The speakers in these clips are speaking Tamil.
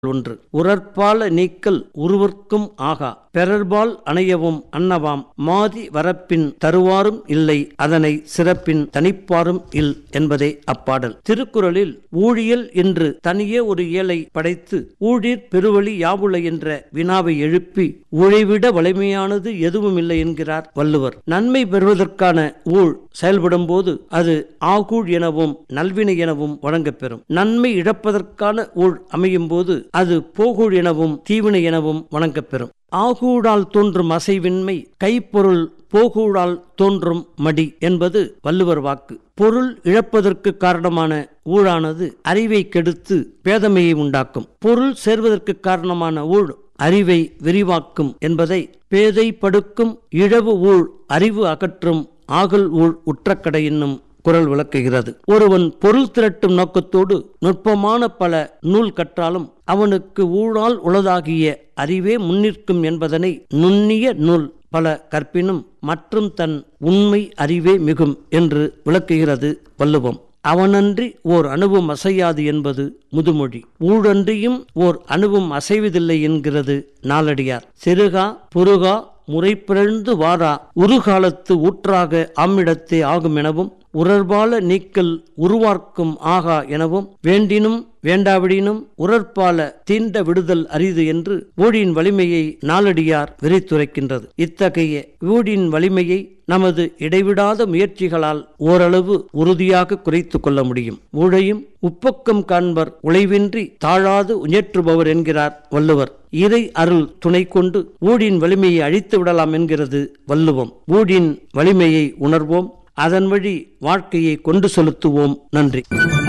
ஒன்று உரற்பால நீக்கல் உருவர்க்கும் ஆகா பெறர்பால் அணையவும் அன்னவாம் மாதி வரப்பின் தருவாரும் இல்லை அதனை சிறப்பின் தனிப்பாரும் இல் என்பதே அப்பாடல் திருக்குறளில் ஊழியல் என்று தனியே ஒரு இயலை படைத்து ஊழிற் பெருவழி யாவுள என்ற வினாவை எழுப்பி உழைவிட வலிமையானது எதுவும் இல்லை என்கிறார் வள்ளுவர் நன்மை பெறுவதற்கான ஊழ் செயல்படும் போது அது ஆகூழ் எனவும் நல்வினை எனவும் வழங்கப்பெறும் நன்மை இழப்பதற்கான ஊழ் அமையும் போது அது போகூழ் எனவும் தீவினை எனவும் வழங்கப்பெறும் ஆகூடால் தோன்றும் அசைவின்மை கைப்பொருள் போகூடால் தோன்றும் மடி என்பது வள்ளுவர் வாக்கு பொருள் இழப்பதற்கு காரணமான ஊழானது அறிவை கெடுத்து பேதமையை உண்டாக்கும் பொருள் சேர்வதற்கு காரணமான ஊழ் அறிவை விரிவாக்கும் என்பதை பேதை படுக்கும் இழவு ஊழ் அறிவு அகற்றும் ஆகல் ஊழ் உற்றக்கடை என்னும் குரல் விளக்குகிறது ஒருவன் பொருள் திரட்டும் நோக்கத்தோடு நுட்பமான பல நூல் கற்றாலும் அவனுக்கு ஊழால் உளதாகிய அறிவே முன்னிற்கும் என்பதனை நுண்ணிய நூல் பல கற்பினும் மற்றும் தன் உண்மை அறிவே மிகும் என்று விளக்குகிறது வள்ளுவம் அவனன்றி ஓர் அணுவும் அசையாது என்பது முதுமொழி ஊழன்றியும் ஓர் அணுவும் அசைவதில்லை என்கிறது நாலடியார் சிறுகா புருகா முறைப்பிறழ்ந்து வாரா உருகாலத்து ஊற்றாக ஆம்மிடத்தே ஆகும் எனவும் உரர்பால நீக்கல் உருவார்க்கும் ஆகா எனவும் வேண்டினும் வேண்டாவிடினும் உரற்பால தீண்ட விடுதல் அரிது என்று ஊழியின் வலிமையை நாளடியார் விரித்துரைக்கின்றது இத்தகைய ஊழியின் வலிமையை நமது இடைவிடாத முயற்சிகளால் ஓரளவு உறுதியாக குறைத்து கொள்ள முடியும் ஊழையும் உப்பக்கம் காண்பர் உழைவின்றி தாழாது உயற்றுபவர் என்கிறார் வள்ளுவர் இறை அருள் துணை கொண்டு ஊழியின் வலிமையை அழித்து விடலாம் என்கிறது வள்ளுவம் ஊழியின் வலிமையை உணர்வோம் அதன் வழி வாழ்க்கையை கொண்டு செலுத்துவோம் நன்றி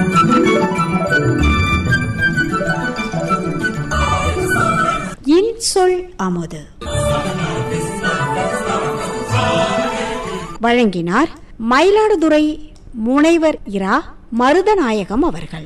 இன்சொல் அமுது வழங்கினார் மயிலாடுதுறை முனைவர் இரா மருதநாயகம் அவர்கள்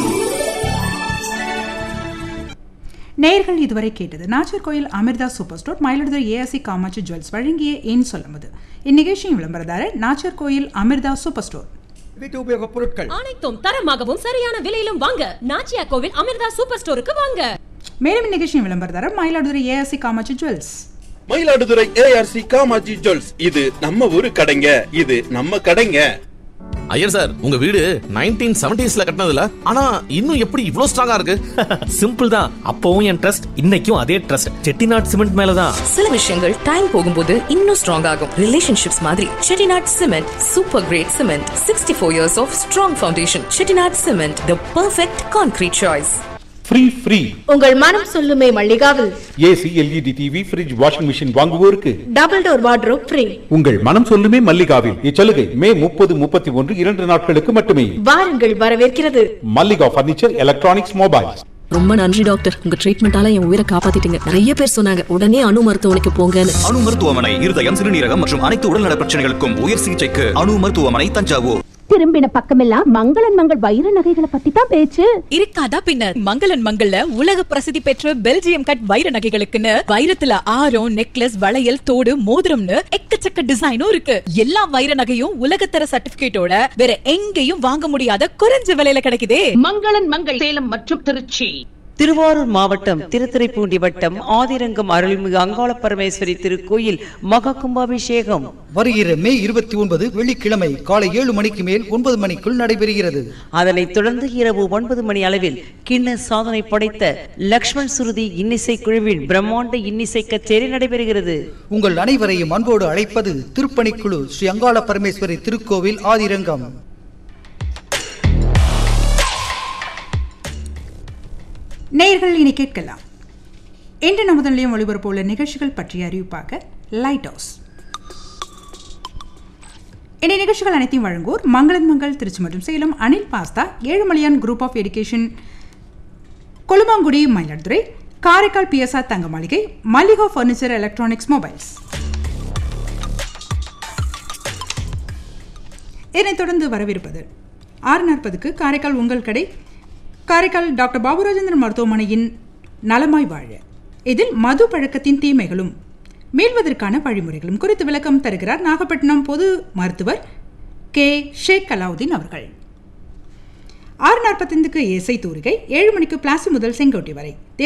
நேர்கள் இதுவரை கேட்டது Nachar Koil Amirtha super store Mayiladuthurai ASC Kamatchi jewels வழங்கிய ஏன் சொல்லும்போது இந்நிகழ்ச்சியின் விளம்பரதாரர் நாச்சர் கோயில் அமிர்தா சூப்பர் ஸ்டோர் வீட்டு உபயோகப் பொருட்கள் அனைத்தும் தரமாகவும் சரியான விலையிலும் வாங்க நாச்சியா கோவில் அமிர்தா சூப்பர் ஸ்டோருக்கு வாங்க மேலும் இந்நிகழ்ச்சியின் விளம்பரதாரர் Mayiladuthurai ASC Kamatchi jewels Mayiladuthurai ARC Kamatchi jewels இது நம்ம ஊரு கடைங்க இது நம்ம கடைங்க ஐயர் சார் உங்க வீடு நைன்டீன் செவன்டிஸ்ல கட்டினதுல ஆனா இன்னும் எப்படி இவ்ளோ ஸ்ட்ராங்கா இருக்கு சிம்பிள் தான் அப்பவும் என் ட்ரஸ்ட் இன்னைக்கும் அதே ட்ரஸ்ட் செட்டிநாட் சிமெண்ட் மேலதான் சில விஷயங்கள் டைம் போகும்போது இன்னும் ஸ்ட்ராங் ஆகும் ரிலேஷன்ஷிப்ஸ் மாதிரி Chettinad cement super great cement sixty four years of strong foundation Chettinad cement the perfect concrete choice free free உங்கள் மனம் சொல்லுமே மல்லிகாவில் AC LED TV fridge washing machine வாங்குவோருக்கு டபுள் டோர் வார்ட்ரோப் ஃப்ரீ உங்கள் மனம் சொல்லுமே மல்லிகாவில் இச்சலுகை மே முப்பது முப்பத்தி ஒன்று இரண்டு நாட்களுக்கு மட்டுமே வாருங்கள் வரவேற்கிறது மல்லிகா பர்னிச்சர் எலக்ட்ரானிக்ஸ் மொபைல்ஸ் ரொம்ப நன்றி டாக்டர் உங்க ட்ரீட்மெண்டால என் உயிரை காப்பாத்திட்டீங்க நிறைய பேர் சொன்னாங்க உடனே அணு மருத்துவமனைக்கு போங்கன்னு அணு மருத்துவமனை இருதயம் சிறுநீரகம் மற்றும் அனைத்து உடல்நல பிரச்சனைகளுக்கும் உயர் சிகிச்சைக்கு அணு மருத்துவமனை தஞ்சாவூர் திரும்பின பக்கமெல்லாம் மங்களன் மங்கள் வைர நகைகளை பத்தி தான் பேச்சு இருக்காதா பின்ன மங்களன் மங்கள்ல உலக பிரசித்தி பெற்ற பெல்ஜியம் கட் வைர நகைகளுக்குன்னு வைரத்துல ஆரம் நெக்லஸ் வளையல் தோடு மோதிரம்னு எக்கச்சக்க டிசைனும் இருக்கு எல்லா வைர நகையும் உலகத்தர சர்டிபிகேட்டோட வேற எங்கேயும் வாங்க முடியாத குறைஞ்ச விலையில கிடைக்குதே மங்களன் மங்கள் சேலம் மற்றும் திருச்சி திருவாரூர் மாவட்டம் திருத்துறைப்பூண்டி வட்டம் ஆதிரங்கம் அருள்மிகு அங்காள பரமேஸ்வரி திருக்கோயில் மகா கும்பாபிஷேகம் வருகிற மே இருபத்தி ஒன்பது வெள்ளிக்கிழமை காலை ஏழு மணிக்கு மேல் ஒன்பது மணிக்குள் நடைபெறுகிறது அதனைத் தொடர்ந்து இரவு ஒன்பது மணி அளவில் கிண்ண சாதனை படைத்த லக்ஷ்மண் சுருதி இன்னிசை குழுவின் பிரம்மாண்ட இன்னிசை கச்சேரி நடைபெறுகிறது உங்கள் அனைவரையும் அன்போடு அழைப்பது திருப்பணிக்குழு ஸ்ரீ அங்காள பரமேஸ்வரி திருக்கோவில் ஆதிரங்கம் நேர்கள் இனி கேட்கலாம் இன்று நமது நிலையம் ஒளிபரப்பு உள்ள நிகழ்ச்சிகள் பற்றிய அறிவிப்பாக லைட் ஹவுஸ் இன்றைய நிகழ்ச்சிகள் அனைத்தையும் வழங்குவோர் மங்களன் மங்கள் திருச்சி மற்றும் சேலம் அனில் பாஸ்தா Ezhumalaiyan group of education Kolumangudi Mayiladuthurai Karaikal BSR Thanga Maligai Mallika furniture electronics mobiles இதனைத் தொடர்ந்து வரவிருப்பது ஆறு நாற்பதுக்கு காரைக்கால் உங்கள் கடை காரைக்கால் டாக்டர் பாபுராஜேந்திரன் மருத்துவமனையின் நலமாய் வாழ இதில் மது பழக்கத்தின் தீமைகளும் மீள்வதற்கான வழிமுறைகளும் குறித்து விளக்கம் தருகிறார் நாகப்பட்டினம் பொது மருத்துவர் கே ஷேக் அலாவுதீன் அவர்கள் ஆறு நாற்பத்தைந்துக்கு இசை தூரிகை ஏழு மணிக்கு பிளாசி முதல் செங்கோட்டை வரை